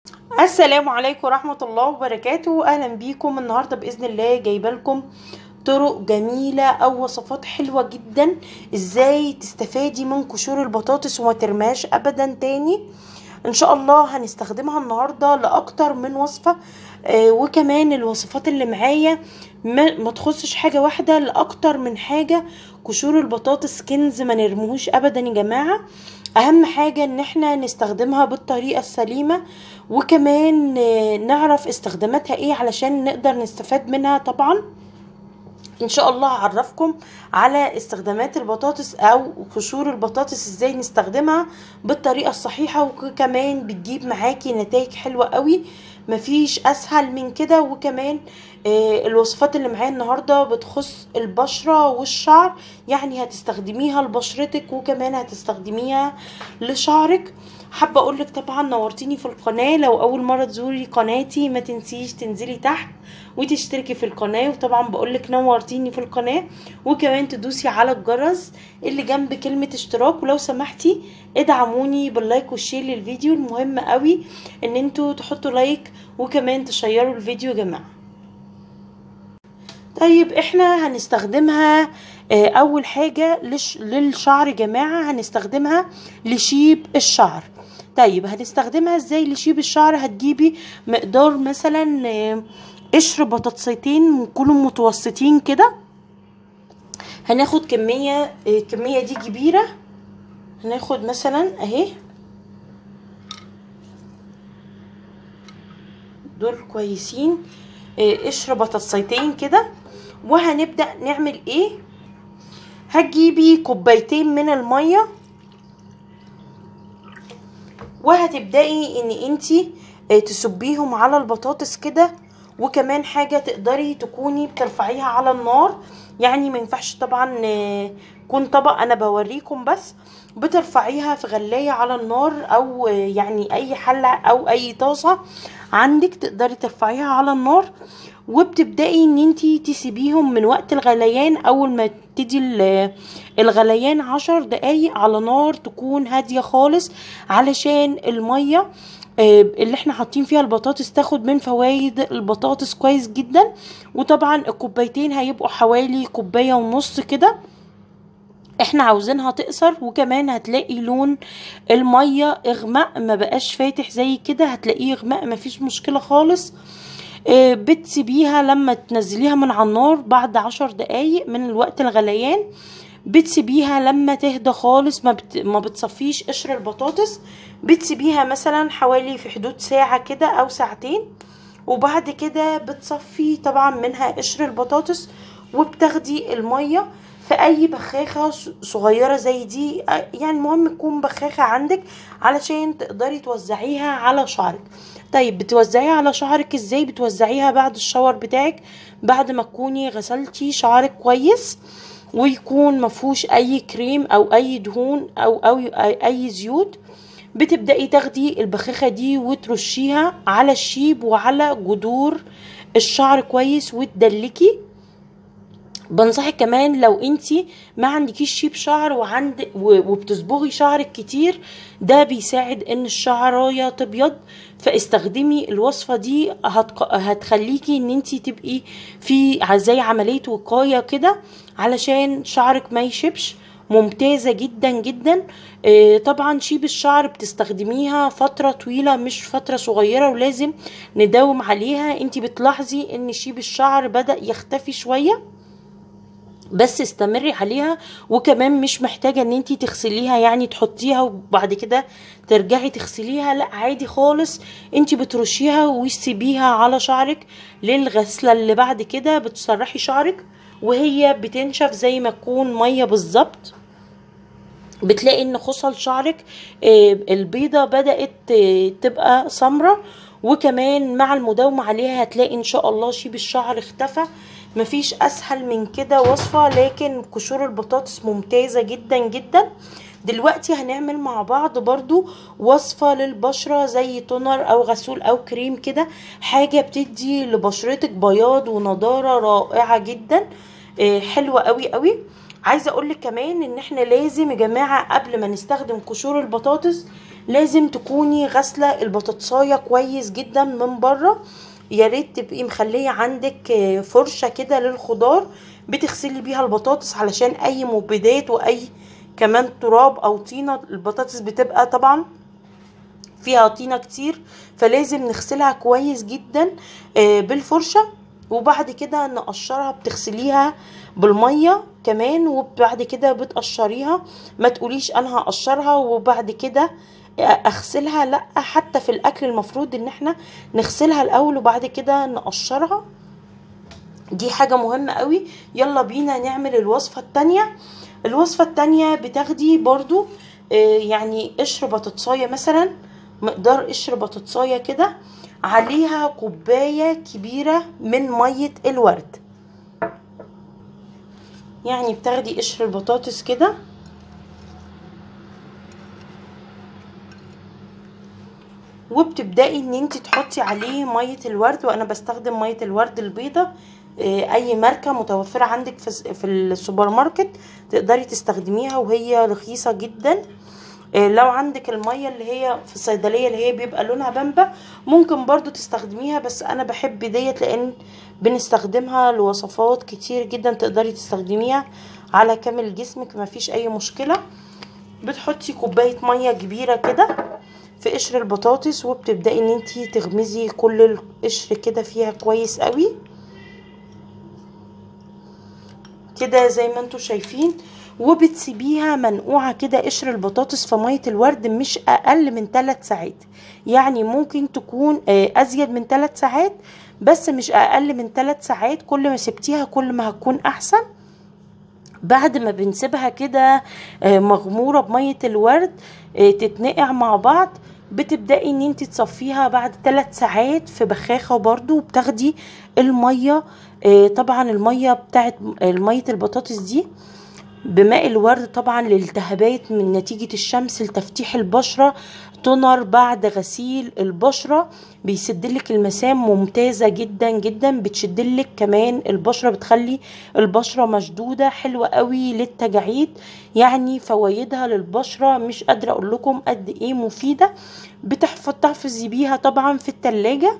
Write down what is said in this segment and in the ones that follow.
السلام عليكم ورحمة الله وبركاته أهلا بيكم النهاردة بإذن الله جايبة لكم طرق جميلة أو وصفات حلوة جدا إزاي تستفادي من قشور البطاطس وما ترماش أبدا تاني إن شاء الله هنستخدمها النهاردة لأكتر من وصفة آه وكمان الوصفات اللي معايا ما, ما تخصش حاجة واحدة لأكتر من حاجة قشور البطاطس كنز ما نرموهوش أبدا يا جماعة اهم حاجة ان احنا نستخدمها بالطريقة السليمة وكمان نعرف استخداماتها ايه علشان نقدر نستفاد منها طبعا ان شاء الله هعرفكم على استخدامات البطاطس او قشور البطاطس ازاي نستخدمها بالطريقة الصحيحة وكمان بتجيب معاكي نتائج حلوة قوي مفيش اسهل من كده وكمان الوصفات اللي معايا النهارده بتخص البشره والشعر يعني هتستخدميها لبشرتك وكمان هتستخدميها لشعرك حابه اقول لك طبعا نورتيني في القناه لو اول مره تزوري قناتي ما تنسيش تنزلي تحت وتشتركي في القناه وطبعا بقول لك نورتيني في القناه وكمان تدوسي على الجرس اللي جنب كلمه اشتراك ولو سمحتي ادعموني باللايك والشير للفيديو المهم قوي ان انتوا تحطوا لايك وكمان تشيروا الفيديو يا جماعه طيب احنا هنستخدمها اه اول حاجة للشعر جماعة هنستخدمها لشيب الشعر طيب هنستخدمها ازاي لشيب الشعر هتجيبي مقدار مثلا اه قشر بطاطسيتين يكونوا متوسطين كده هناخد كمية اه الكمية دي كبيرة هناخد مثلا اهي دول كويسين قشر بطاطسيتين كده وهنبدأ نعمل ايه هتجيبي كوبايتين من المية وهتبدأي ان انتي تصبيهم على البطاطس كده وكمان حاجة تقدري تكوني بترفعيها على النار يعني ما ينفعش طبعا يكون طبق انا بوريكم بس بترفعيها في غلاية على النار او يعني اي حلة او اي طاسة عندك تقدري ترفعيها على النار وبتبدأي ان انتي تسيبيهم من وقت الغليان اول ما تبتدي الغليان عشر دقايق على نار تكون هادية خالص علشان المية اللي احنا حاطين فيها البطاطس تاخد من فوائد البطاطس كويس جدا وطبعا الكوبايتين هيبقوا حوالي كوباية ونص كده احنا عاوزينها تقصر وكمان هتلاقي لون المية اغماء ما بقاش فاتح زي كده هتلاقيه اغماء مفيش مشكلة خالص اه بتسيبيها لما تنزليها من على النار بعد عشر دقايق من الوقت الغليان بتسيبيها لما تهدى خالص ما, بت... ما بتصفيش قشر البطاطس بتسيبيها مثلا حوالي في حدود ساعة كده او ساعتين وبعد كده بتصفي طبعا منها قشر البطاطس وبتاخدي الميه في اي بخاخة صغيرة زي دي يعني المهم تكون بخاخة عندك علشان تقدري توزعيها على شعرك طيب بتوزعيها على شعرك ازاي بتوزعيها بعد الشاور بتاعك بعد ما تكوني غسلتي شعرك كويس ويكون مفهوش اي كريم او اي دهون او او اي زيوت بتبدأي تاخدي البخاخة دي وترشيها على الشيب وعلى جذور الشعر كويس وتدلكي بنصحك كمان لو انتي ما عندكيش شيب شعر وعند وبتصبغي شعرك كتير ده بيساعد ان الشعرايه تبيض فاستخدمي الوصفه دي هتخليكي ان انتي تبقي في زي عمليه وقايه كده علشان شعرك ما يشبش ممتازة جدا جدا آه طبعا شيب الشعر بتستخدميها فترة طويلة مش فترة صغيرة ولازم نداوم عليها انتي بتلاحظي ان شيب الشعر بدأ يختفي شوية بس استمري عليها وكمان مش محتاجه ان انتي تغسليها يعني تحطيها وبعد كده ترجعي تغسليها لا عادي خالص انتي بترشيها وتسيبيها على شعرك للغسله اللي بعد كده بتسرحي شعرك وهي بتنشف زي ما تكون ميه بالظبط بتلاقي ان خصل شعرك البيضه بدات تبقى سمره وكمان مع المداومه عليها هتلاقي ان شاء الله شيب الشعر اختفى مفيش اسهل من كده وصفة لكن قشور البطاطس ممتازة جدا جدا دلوقتي هنعمل مع بعض برضو وصفة للبشرة زي تونر او غسول او كريم كده حاجة بتدي لبشرتك بياض ونضارة رائعة جدا حلوة قوي قوي عايزه اقول لك كمان ان احنا لازم يا جماعه قبل ما نستخدم قشور البطاطس لازم تكوني غاسله البطاطسايه كويس جدا من بره يا ريت تبقي مخليه عندك آه، فرشه كده للخضار بتغسلي بيها البطاطس علشان اي مبيدات واي كمان تراب او طينه البطاطس بتبقى طبعا فيها طينه كتير فلازم نغسلها كويس جدا آه، بالفرشه وبعد كده نقشرها بتغسليها بالميه كمان وبعد كده بتقشريها ما تقوليش انا هقشرها وبعد كده اغسلها لا حتى في الاكل المفروض ان احنا نغسلها الاول وبعد كده نقشرها دي حاجة مهمة قوي يلا بينا نعمل الوصفة التانية الوصفة التانية بتاخدي برضو آه، يعني قشر بطاطساية مثلا مقدار قشر بطاطساية كده عليها كوباية كبيرة من مية الورد يعني بتاخدي قشر البطاطس كده وبتبدأي ان انت تحطي عليه مية الورد وانا بستخدم مية الورد البيضة آه، اي ماركة متوفرة عندك في الس- في السوبر ماركت تقدري تستخدميها وهي رخيصة جدا آه، لو عندك المية اللي هي في الصيدلية اللي هي بيبقى لونها بامبا ممكن برضو تستخدميها بس انا بحب ديت لان بنستخدمها لوصفات كتير جدا تقدري تستخدميها على كامل جسمك مفيش اي مشكلة بتحطي كوباية مية كبيرة كده في قشر البطاطس وبتبدأي ان انتي تغمزي كل القشر كده فيها كويس قوي كده زي ما انتوا شايفين وبتسيبيها منقوعة كده قشر البطاطس في مية الورد مش أقل من 3 ساعات يعني ممكن تكون آه، أزيد من 3 ساعات بس مش أقل من 3 ساعات كل ما سبتيها كل ما هتكون أحسن بعد ما بنسيبها كده آه، مغمورة بمية الورد آه، تتنقع مع بعض بتبدأي ان انت تصفيها بعد 3 ساعات في بخاخة برضو وبتاخدي المية آه، طبعا المية بتاعت مية البطاطس دي بماء الورد طبعا للالتهابات من نتيجة الشمس لتفتيح البشرة تونر بعد غسيل البشرة بيسدلك المسام ممتازة جدا جدا بتشدلك كمان البشرة بتخلي البشرة مشدودة حلوة قوي للتجاعيد يعني فوائدها للبشرة مش قادرة اقول لكم قد ايه مفيدة بتحفظ تحفظي بيها طبعا في التلاجة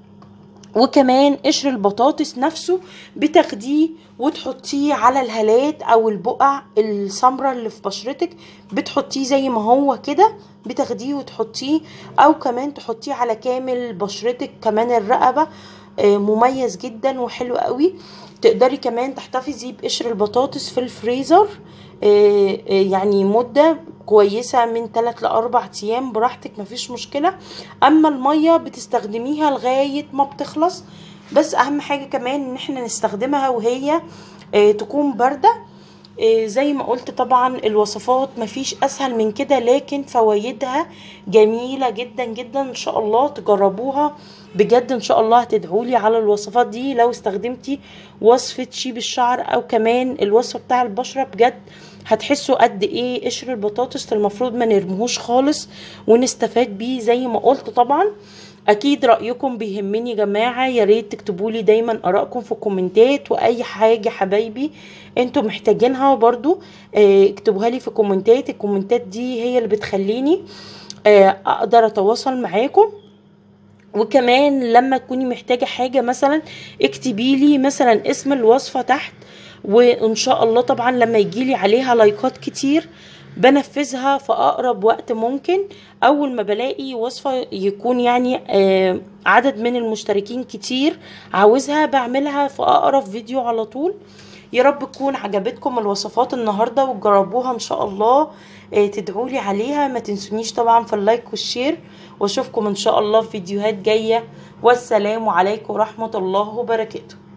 وكمان قشر البطاطس نفسه بتاخديه وتحطيه على الهالات او البقع السمراء اللي في بشرتك بتحطيه زي ما هو كده بتاخديه وتحطيه او كمان تحطيه على كامل بشرتك كمان الرقبة آه، مميز جدا وحلو قوي تقدري كمان تحتفظي بقشر البطاطس في الفريزر آه، آه، يعني مدة كويسة من 3 لأربع أيام براحتك مفيش مشكلة أما المية بتستخدميها لغاية ما بتخلص بس أهم حاجة كمان إن احنا نستخدمها وهي آه، تكون باردة آه، زي ما قلت طبعا الوصفات مفيش اسهل من كده لكن فوائدها جميلة جدا جدا ان شاء الله تجربوها بجد ان شاء الله هتدعولي على الوصفات دي لو استخدمتي وصفة شيب الشعر او كمان الوصفة بتاع البشرة بجد هتحسوا قد ايه قشر البطاطس المفروض ما نرموهوش خالص ونستفاد بيه زي ما قلت طبعا اكيد رايكم بيهمني يا جماعه يا ريت تكتبوا لي دايما ارائكم في الكومنتات واي حاجه حبايبي انتوا محتاجينها برضو آه، اكتبوها لي في الكومنتات الكومنتات دي هي اللي بتخليني آه، اقدر اتواصل معاكم وكمان لما تكوني محتاجة حاجة مثلا اكتبي لي مثلا اسم الوصفة تحت وان شاء الله طبعا لما يجيلي عليها لايكات كتير بنفذها في اقرب وقت ممكن اول ما بلاقي وصفة يكون يعني آه، عدد من المشتركين كتير عاوزها بعملها في اقرب فيديو على طول يا رب تكون عجبتكم الوصفات النهارده وتجربوها ان شاء الله آه، تدعولي عليها ما تنسونيش طبعا في اللايك والشير واشوفكم ان شاء الله في فيديوهات جايه والسلام عليكم ورحمه الله وبركاته